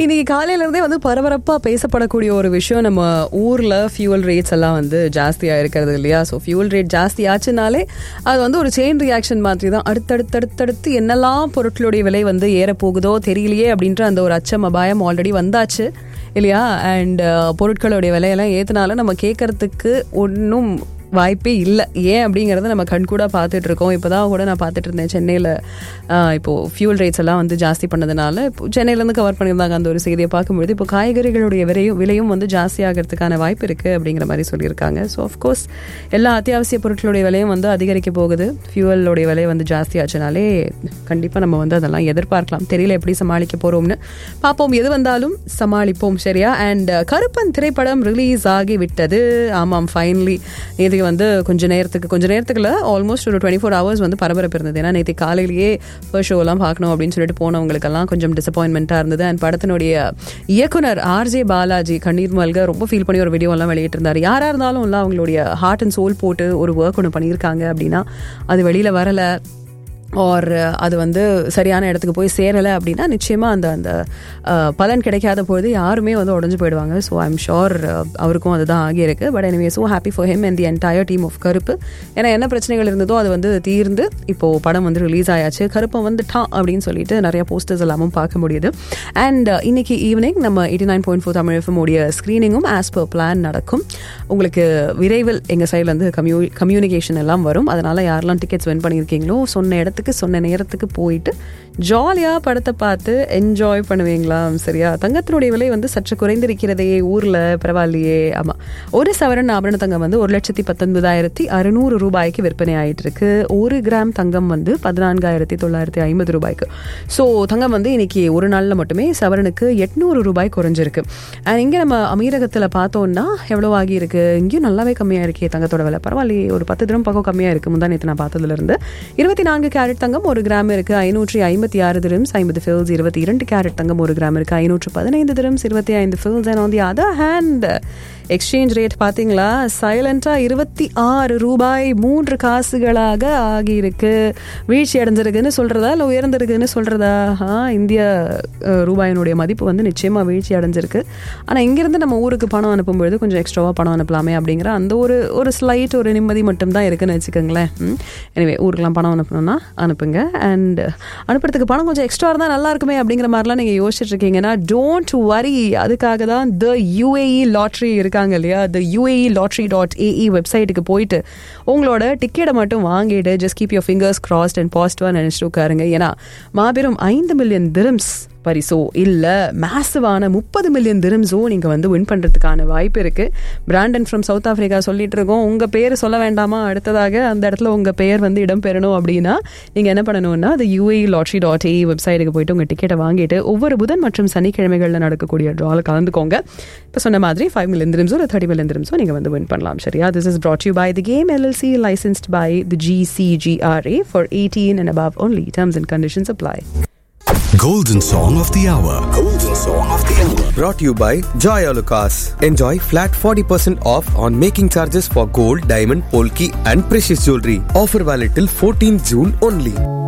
இன்னைக்கு காலையில இருந்தே வந்து பரபரப்பா பேசப்படக்கூடிய ஒரு விஷயம் நம்ம ஊர்ல ஃபியூவல் ரேட்ஸ் எல்லாம் வந்து ஜாஸ்தியா இருக்கிறது இல்லையா ஸோ ஃபியூவல் ரேட் ஜாஸ்தி ஆச்சுனாலே அது வந்து ஒரு செயின் ரியாக்ஷன் மாதிரி தான் அடுத்தடுத்து அடுத்தடுத்து என்னெல்லாம் பொருட்களுடைய விலை வந்து ஏற போகுதோ தெரியலையே அப்படின்ற அந்த ஒரு அச்சம் அபாயம் ஆல்ரெடி வந்தாச்சு இல்லையா அண்ட் பொருட்களுடைய விலையெல்லாம் ஏத்துனாலும் நம்ம கேட்கறதுக்கு ஒன்றும் வாய்ப்பே இல்லை ஏன் அப்படிங்கிறத நம்ம கண்கூட பார்த்துட்டு இருக்கோம் இப்போ தான் கூட நான் பார்த்துட்டு இருந்தேன் சென்னையில் இப்போது ஃபியூல் ரேட்ஸ் எல்லாம் வந்து ஜாஸ்தி பண்ணதுனால இப்போ சென்னையிலேருந்து கவர் பண்ணியிருந்தாங்க அந்த ஒரு செய்தியை பார்க்கும்பொழுது இப்போ காய்கறிகளுடைய விலையும் விலையும் வந்து ஜாஸ்தி ஆகிறதுக்கான வாய்ப்பு இருக்குது அப்படிங்கிற மாதிரி சொல்லியிருக்காங்க ஸோ ஆஃப்கோர்ஸ் எல்லா அத்தியாவசிய பொருட்களுடைய விலையும் வந்து அதிகரிக்க போகுது ஃபியூவலுடைய விலை வந்து ஜாஸ்தி ஆச்சுனாலே கண்டிப்பாக நம்ம வந்து அதெல்லாம் எதிர்பார்க்கலாம் தெரியல எப்படி சமாளிக்க போகிறோம்னு பார்ப்போம் எது வந்தாலும் சமாளிப்போம் சரியா அண்ட் கருப்பன் திரைப்படம் ரிலீஸ் ஆகி விட்டது ஆமாம் ஃபைனலி நேற்று வந்து கொஞ்ச நேரத்துக்கு கொஞ்ச நேரத்துக்குள்ள ஆல்மோஸ்ட் ஒரு டுவெண்ட்டி ஃபோர் ஹவர்ஸ் வந்து பரபரப்பு இருந்தது ஏன்னா நேற்று காலையிலேயே ஃபர்ஸ்ட் ஷோலாம் பார்க்கணும் அப்படின்னு சொல்லிட்டு போனவங்களுக்கெல்லாம் கொஞ்சம் டிசப்பாயின்மெண்ட்டாக இருந்தது அண்ட் படத்தினுடைய இயக்குனர் ஆர்ஜே பாலாஜி கண்ணீர் மல்க ரொம்ப ஃபீல் பண்ணி ஒரு வீடியோ எல்லாம் வெளியிட்டிருந்தார் யாராக இருந்தாலும் இல்லை அவங்களுடைய ஹார்ட் அண்ட் சோல் போட்டு ஒரு ஒர்க் ஒன்று பண்ணியிருக்காங்க அப்படின்னா அது வெளியில் வரலை ஆர் அது வந்து சரியான இடத்துக்கு போய் சேரலை அப்படின்னா நிச்சயமாக அந்த அந்த பலன் கிடைக்காத பொழுது யாருமே வந்து உடஞ்சு போயிடுவாங்க ஸோ ஐம் ஷோர் அவருக்கும் அதுதான் ஆகியிருக்கு but anyway so happy for him and the entire team of Karuppu ஏன்னா என்ன பிரச்சனைகள் இருந்ததோ அது வந்து தீர்ந்து இப்போது படம் வந்து ரிலீஸ் ஆயாச்சு கருப்பை வந்து டா அப்படின்னு சொல்லிட்டு நிறைய போஸ்டர்ஸ் எல்லாமும் பார்க்க முடியுது அண்ட் இன்னைக்கு ஈவினிங் நம்ம eighty nine point four Tamil எஃப்எம்முடைய ஸ்க்ரீனிங்கும் as per plan நடக்கும் உங்களுக்கு விரைவில் எங்கள் சைட்லேருந்து கம்யூ கம்யூனிகேஷன் எல்லாம் வரும் அதனால் யாரெல்லாம் டிக்கெட்ஸ் வின் பண்ணியிருக்கீங்களோ சொன்ன இடத்துக்கு இடத்துக்கு சொன்ன நேரத்துக்கு போயிட்டு ஜாலியாக படத்தை பார்த்து என்ஜாய் பண்ணுவீங்களா சரியா தங்கத்தினுடைய விலை வந்து சற்று குறைந்திருக்கிறதே ஊரில் பரவாயில்லையே ஆமாம் ஒரு சவரன் ஆபரண தங்கம் வந்து ஒரு லட்சத்தி பத்தொன்பதாயிரத்தி அறுநூறு ரூபாய்க்கு விற்பனை ஆயிட்டு இருக்கு ஒரு கிராம் தங்கம் வந்து பதினான்காயிரத்தி தொள்ளாயிரத்தி ஐம்பது ரூபாய்க்கு ஸோ தங்கம் வந்து இன்னைக்கு ஒரு நாளில் மட்டுமே சவரனுக்கு எட்நூறு ரூபாய் குறைஞ்சிருக்கு அண்ட் இங்கே நம்ம அமீரகத்தில் பார்த்தோம்னா எவ்வளோ ஆகியிருக்கு இங்கேயும் நல்லாவே கம்மியாக இருக்கே தங்கத்தோட விலை பரவாயில்லையே ஒரு பத்து தினம் பக்கம் கம்மியாக இருக்குது முந்தா நேற்று நான் பார்த்ததுலேருந்து இருபத்தி நான்கு கேரட் தங்கம் ஒரு கிராம் இருக்கு ஐநூற்றி ஐம்பத்தி ஆறு திரம்ஸ் ஐம்பது ஃபில்ஸ் இருபத்தி இரண்டு கேரட் தங்கம் ஒரு கிராம் இருக்கு ஐநூற்று பதினைந்து திரம்ஸ் இருபத்தி ஐந்து fils and on the other hand exchange rate பார்த்தீங்களா சைலண்டாக இருபத்தி ஆறு ரூபாய் மூன்று காசுகளாக ஆகியிருக்கு வீழ்ச்சி அடைஞ்சிருக்குன்னு சொல்கிறதா இல்லை உயர்ந்திருக்குன்னு சொல்கிறதா ஆ இந்திய ரூபாயினுடைய மதிப்பு வந்து நிச்சயமாக வீழ்ச்சி அடைஞ்சிருக்கு ஆனால் இங்கேருந்து நம்ம ஊருக்கு பணம் அனுப்பும்பொழுது கொஞ்சம் எக்ஸ்ட்ராவாக பணம் அனுப்பலாமே அப்படிங்கிற அந்த ஒரு ஒரு ஸ்லைட் ஒரு நிம்மதி மட்டும் தான் இருக்குன்னு வச்சுக்கோங்களேன் எனவே ஊருக்கெலாம் பணம் அனுப்பணும்னா அனுப்புங்க அண்ட் அனுப்புறதுக்கு பணம் கொஞ்சம் எக்ஸ்ட்ரா இருந்தால் நல்லா இருக்குமே அப்படிங்கிற மாதிரிலாம் நீங்கள் யோசிச்சுட்டு இருக்கீங்கன்னா டோன்ட் வரி அதுக்காக தான் த யூஏஇ லாட்ரி இருக்காங்க இல்லையா the UAE lottery dot AE வெப்சைட்டுக்கு போயிட்டு உங்களோட டிக்கெட்டை மட்டும் வாங்கிட்டு just keep your fingers crossed and பாசிட்டிவாக நினச்சிட்டு உட்காருங்க ஏன்னா மாபெரும் ஐந்து மில்லியன் திரம்ஸ் பரிசோ இல்லை மேசிவான முப்பது மில்லியன் திரம்ஸோ நீங்கள் வந்து வின் பண்ணுறதுக்கான வாய்ப்பு இருக்குது பிராண்டன் ஃப்ரம் சவுத் ஆஃப்ரிக்கா சொல்லிட்டு இருக்கோம் உங்கள் பேர் சொல்ல வேண்டாமா அடுத்ததாக அந்த இடத்துல உங்கள் பெயர் வந்து இடம் பெறணும் அப்படின்னா நீங்கள் என்ன பண்ணணும்னா அது யூஏ லாட்ரி டாட் ஏ வெப்சைட்டுக்கு போயிட்டு உங்கள் டிக்கெட்டை வாங்கிட்டு ஒவ்வொரு புதன் மற்றும் சனிக்கிழமைகளில் நடக்கக்கூடிய ட்ராவில் கலந்துக்கோங்க இப்போ சொன்ன மாதிரி ஃபைவ் மில்லியன் திரம்ஸோ இல்லை தேர்ட்டி மில்லியன் திரம்ஸோ நீங்கள் வந்து வின் பண்ணலாம் சரியா this is brought you by the game LLC licensed by the GCGRA for 18 and above only. Terms and conditions apply. Golden Song of the Hour. Golden Song of the Hour. Brought to you by Joy Alucas. Enjoy flat 40% off on making charges for gold, diamond, polki and precious jewelry. Offer valid till 14 June only.